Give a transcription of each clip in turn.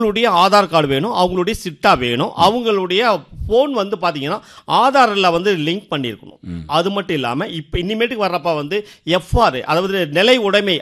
அவங்களுடைய ஆதார் கார்டு வேணும் அவங்களுடைய சிட்டா வேணும் அவங்களுடைய ஃபோன் வந்து பார்த்தீங்கன்னா ஆதாரில் வந்து லிங்க் பண்ணியிருக்கணும் அது மட்டும் இல்லாமல் இப்போ இனிமேட்டுக்கு வர்றப்ப வந்து எஃப்ஆர் அதாவது நிலை உடைமை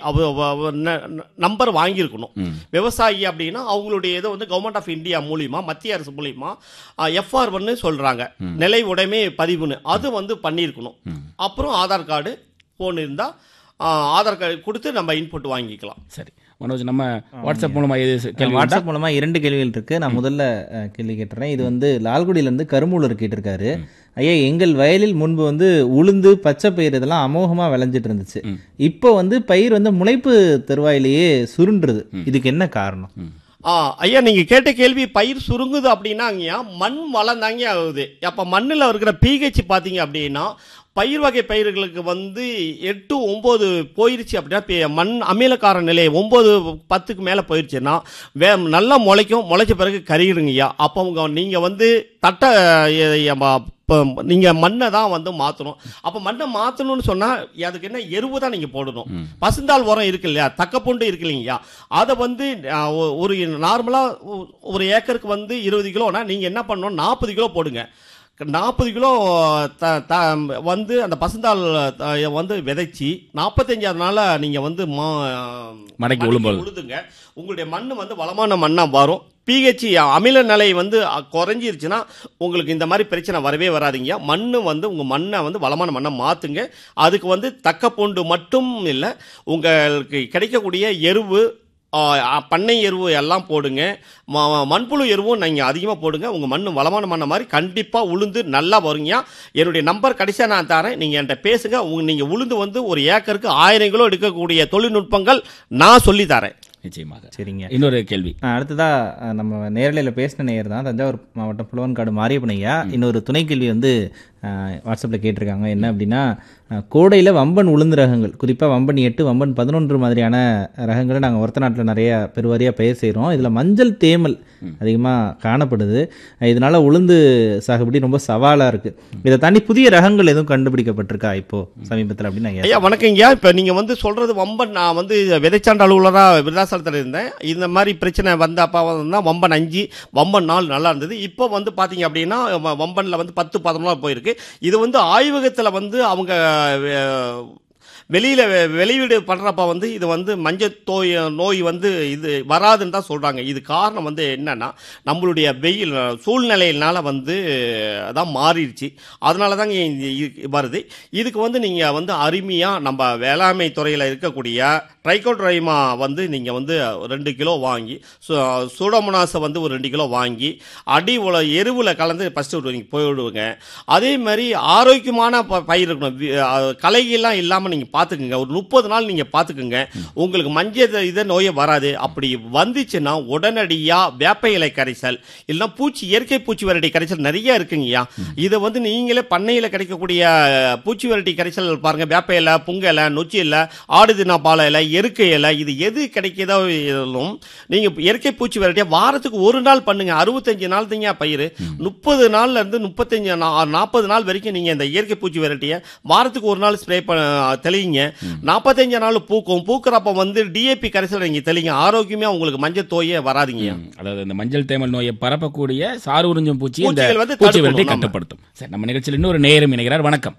நம்பர் வாங்கியிருக்கணும் விவசாயி அப்படின்னா அவங்களுடைய இதை வந்து கவர்மெண்ட் ஆஃப் இந்தியா மூலியமா மத்திய அரசு மூலியமா எஃப்ஆர் வந்து சொல்றாங்க நிலை உடைமை பதிவுன்னு அது வந்து பண்ணியிருக்கணும் அப்புறம் ஆதார் கார்டு ஃபோன் இருந்தால் ஆதார் கார்டு கொடுத்து நம்ம இன்புட் வாங்கிக்கலாம் சரி மனோஜ் நம்ம வாட்ஸ்அப் மூலமா எது கேள்வி உண்டா? வாட்ஸ்அப் மூலமா இரண்டு கேள்விகள் இருக்கு நான் முதல்ல அஹ், கேள்வி கேட்டுறேன் இது வந்து லால்குடியில இருந்து கருமூலர் கேட்டிருக்காரு ஐயா எங்கள் வயலில் முன்பு வந்து உளுந்து பச்சை பயிர் இதெல்லாம் அமோகமா விளைஞ்சிட்டு இருந்துச்சு இப்போ வந்து பயிர் வந்து முளைப்பு தருவாயிலேயே சுருண்டுறது இதுக்கு என்ன காரணம் ஆ ஐயா நீங்க கேட்ட கேள்வி பயிர் சுருங்குது அப்படின்னாங்கய்யா மண் வளம் தாங்க ஆகுது அப்ப மண்ணில் இருக்கிற பிஹெச் பார்த்தீங்க அப்படின்னா பயிர் வகை பயிர்களுக்கு வந்து எட்டு ஒம்பது போயிருச்சு அப்படின்னா பே- மண் அமிலக்கார நிலை ஒம்பது பத்துக்கு மேலே போயிருச்சுன்னா வே நல்லா முளைக்கும் முளைச்ச பிறகு கருகிடுங்கய்யா அப்போ உங்க நீங்கள் வந்து தட்டை எ- எ- ம- இப்போ நீங்கள் மண்ணை தான் வந்து மாற்றணும் அப்போ மண்ணை மாற்றணும்னு சொன்னால் அதுக்கு என்ன எருவு தான் நீங்கள் போடணும் பசுந்தாள் உரம் இருக்கு இல்லையா தக்கப்பூண்டு இருக்கு இல்லைங்கய்யா அதை வந்து ஆ, ஒ- ஒரு நார்மலாக ஒரு ஏக்கருக்கு வந்து இருபது கிலோனா நீங்கள் என்ன பண்ணணும் நாற்பது கிலோ போடுங்க நாற்பது கிலோ த த வந்து அந்த பசுந்தாள் த- வந்து விதைச்சி நாற்பத்தஞ்சாவது நாளில் நீங்கள் வந்து மா மடக்கி உழும்போது. உழுதுங்க உங்களுடைய மண் வந்து வளமான மண்ணாக வரும் பிஹெச் அமில நிலை வந்து அ, குறைஞ்சிருச்சுன்னா உங்களுக்கு இந்த மாதிரி பிரச்சனை வரவே வராதீங்க மண் வந்து உங்கள் மண்ணை வந்து வளமான மண்ணை மாற்றுங்க அதுக்கு வந்து தக்க பூண்டு மட்டும் இல்லை உங்களுக்கு கிடைக்கக்கூடிய எருவு ஆ, அ, பண்ணை எருவு எல்லாம் போடுங்க ம- மண்புழு எருவும் நீங்கள் அதிகமாக போடுங்க உங்கள் மண் வளமான மண்ணை மாதிரி கண்டிப்பாக உளுந்து நல்லா வருங்க என்னுடைய நம்பர் கடைசியாக நான் தரேன் நீங்கள் என்கிட்ட பேசுங்க உங்க நீங்கள் உளுந்து வந்து ஒரு ஏக்கருக்கு ஆயிரம் கிலோ எடுக்கக்கூடிய தொழில்நுட்பங்கள் நான் சொல்லி தரேன் நிச்சயமாக சரிங்க இன்னொரு கேள்வி ஆ, அடுத்ததா அஹ், நம்ம நேரலையில் பேசின நேயர் தான் தஞ்சாவூர் மாவட்டம் புலவன்காடு மாரியப்பன் ஐயா இன்னொரு துணை கேள்வி வந்து வாட்ஸ்அப்பில் கேட்டிருக்காங்க என்ன அப்படின்னா அஹ், கோடையில் வம்பன் உளுந்து ரகங்கள் குறிப்பாக வம்பன் எட்டு வம்பன் பதினொன்று மாதிரியான ரகங்களை நாங்கள் ஒருத்த நாட்டில் நிறைய பெருவாரியாக பயிர் செய்கிறோம் இதில் மஞ்சள் தேமல் அதிகமாக காணப்படுது அஹ், இதனால உளுந்து சாகுபடி ரொம்ப சவாலாக இருக்குது இதை தாண்டி புதிய ரகங்கள் எதுவும் கண்டுபிடிக்கப்பட்டிருக்கா இப்போ சமீபத்தில் அப்படின்னு நான் ஐயா வணக்கங்கய்யா இப்போ நீங்கள் வந்து சொல்கிறது வம்பன் நான் வந்து விதைச்சாண்ட அலுவலராக விருதாசலத்தில் இருந்தேன் இந்த மாதிரி பிரச்சனை வந்த அப்பா வந்து வம்பன் அஞ்சு வம்பன் நாலு நல்லா இருந்தது இப்போ வந்து பார்த்தீங்க அப்படின்னா வ- வம்பன்ல வந்து பத்து பதினொன்று போயிருக்கு இது வந்து ஆய்வகத்தில் வந்து அவங்க அஹ், வெளியில் வெளியீடு பண்ணுறப்ப வந்து இது வந்து மஞ்சள் தோய் நோய் வந்து இது வராதுன்னு தான் சொல்கிறாங்க இது காரணம் வந்து என்னன்னா நம்மளுடைய வெயில் சூழ்நிலையினால வந்து அதான் மாறிடுச்சு அதனால தாங்க இந்த இது வருது இதுக்கு வந்து நீங்கள் வந்து அருமையாக நம்ம வேளாண்மை துறையில் இருக்கக்கூடிய ட்ரைகோட்ரைமா வந்து நீங்கள் வந்து ரெண்டு கிலோ வாங்கி சூடோமோனாஸை வந்து ஒரு ரெண்டு கிலோ வாங்கி அடி உல எருவில் கலந்து ஃபஸ்ட்டு நீங்கள் போயிடுவோங்க அதே மாதிரி ஆரோக்கியமான ப- பயிர் இருக்கணும் வி- அஹ் களைகள்லாம் இல்லாமல் நீங்கள் பார்த்துக்குங்க ஒரு முப்பது நாள் நீங்கள் பார்த்துக்குங்க உங்களுக்கு மஞ்சள் இதை நோயே வராது அப்படி வந்துச்சுன்னா உடனடியாக வேப்ப இலை கரைசல் இல்லைன்னா பூச்சி இயற்கை பூச்சி வெரைட்டி கரைசல் நிறைய இருக்குங்கய்யா இதை வந்து நீங்களே பண்ணையில் கிடைக்கக்கூடிய அஹ், பூச்சி வெரைட்டி கரைசல் பாருங்க வேப்ப இலை புங்க இலை நொச்சி இலை ஆடு தினா பாலை இலை எருக்கை இலை இது எது கிடைக்கிறதோ இதிலும் நீங்கள் இயற்கை பூச்சி வெரைட்டியாக வாரத்துக்கு ஒரு நாள் பண்ணுங்க அறுபத்தஞ்சு நாள் தாங்க பயிர் முப்பது நாள்ல இருந்து முப்பத்தஞ்சு நாற்பது நாள் வரைக்கும் நீங்கள் இந்த இயற்கை பூச்சி வெரைட்டியை வாரத்துக்கு ஒரு நாள் ஸ்ப்ரே பண்ண தெளிங்க நாற்பத்தஞ்சு நாள் பூக்கும் பூக்கிறப்ப வந்து டிஏபி கரைசல் நீங்கள் தெளிங்க ஆரோக்கியமாக உங்களுக்கு மஞ்சள் தோயே வராதுங்க அதாவது இந்த மஞ்சள் தேமல் நோயை பரப்பக்கூடிய சாறு உறிஞ்சும் பூச்சி இந்த பூச்சிகள் வந்து பூச்சி விரட்டி தடுக்கணும் நம்ம. கட்டுப்படுத்தும் சரி நம்ம நிகழ்ச்சியில் இன்னொரு நேரம் இணைகிறார் வணக்கம்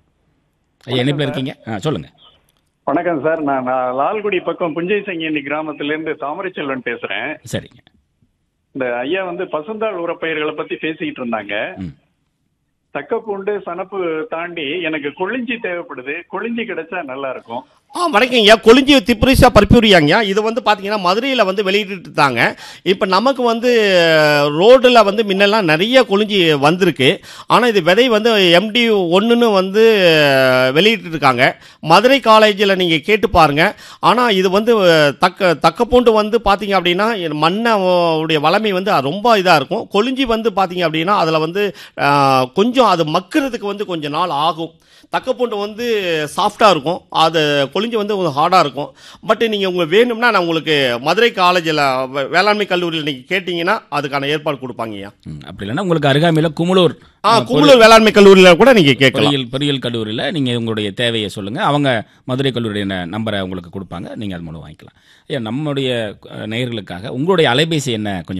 ஐயா இணைப்பில் இருக்கீங்க ஆ சொல்லுங்க வணக்கம் சார் நான் நான் லால்குடி பக்கம் புஞ்சை சங்கியணி கிராமத்துல இருந்து தாமரைச்செல்வன் பேசுறேன் சரிங்க இந்த ஐயா வந்து பசுந்தாள் உரப்பயிர்களை பத்தி பேசிக்கிட்டு இருந்தாங்க ம். தக்கப்பூண்டு சனப்பு தாண்டி எனக்கு கொளிஞ்சி தேவைப்படுது கொளிஞ்சி கிடைச்சா நல்லா இருக்கும் ஆ வணக்கங்கய்யா கொளிஞ்சி திப்ரிசா பர்பியூரியாங்கய்யா இது வந்து பார்த்தீங்கன்னா மதுரையில் வந்து வெளியிட்டு இருந்தாங்க இப்போ நமக்கு வந்து ரோடில் வந்து முன்னெல்லாம் நிறைய கொளிஞ்சி வந்திருக்கு ஆனால் இது விதை வந்து எம்டி ஒன்றுன்னு வந்து வெளியிட்டு இருக்காங்க மதுரை காலேஜில் நீங்கள் கேட்டு பாருங்க ஆனால் இது வந்து தக்க தக்கப்பூண்டு வந்து பார்த்தீங்க அப்படின்னா மண்ணை உடைய வளமை வந்து ரொம்ப இதாக இருக்கும் கொளிஞ்சி வந்து பார்த்தீங்க அப்படின்னா அதில் வந்து ஆ, கொஞ்சம் அது மக்கிறதுக்கு வந்து கொஞ்சம் நாள் ஆகும் தக்கப்பூண்டு வந்து சாஃப்டாக இருக்கும் அது கொழிஞ்சி வந்து உங்களுக்கு ஹார்டாக இருக்கும் பட் நீங்கள் உங்களுக்கு வேணும்னா நான் உங்களுக்கு மதுரை காலேஜில் வேளாண்மை கல்லூரியில் நீங்கள் கேட்டிங்கன்னா அதுக்கான ஏற்பாடு கொடுப்பாங்கய்யா ம், அப்படி இல்லைன்னா உங்களுக்கு அருகாமையில் குமுளூர் ஆ குமுளூர் வேளாண்மை கல்லூரியில் கூட நீங்கள் கேட்கலாம் பொறியியல் பொறியியல் கல்லூரியில் நீங்கள் உங்களுடைய தேவையை சொல்லுங்கள் அவங்க மதுரை கல்லூரியுடைய ந- நம்பரை உங்களுக்கு கொடுப்பாங்க நீங்கள் அது மூலம் வாங்கிக்கலாம் ஐயா நம்முடைய அஹ், நேயர்களுக்காக உங்களுடைய அலைபேசி என்ன கொஞ்சம்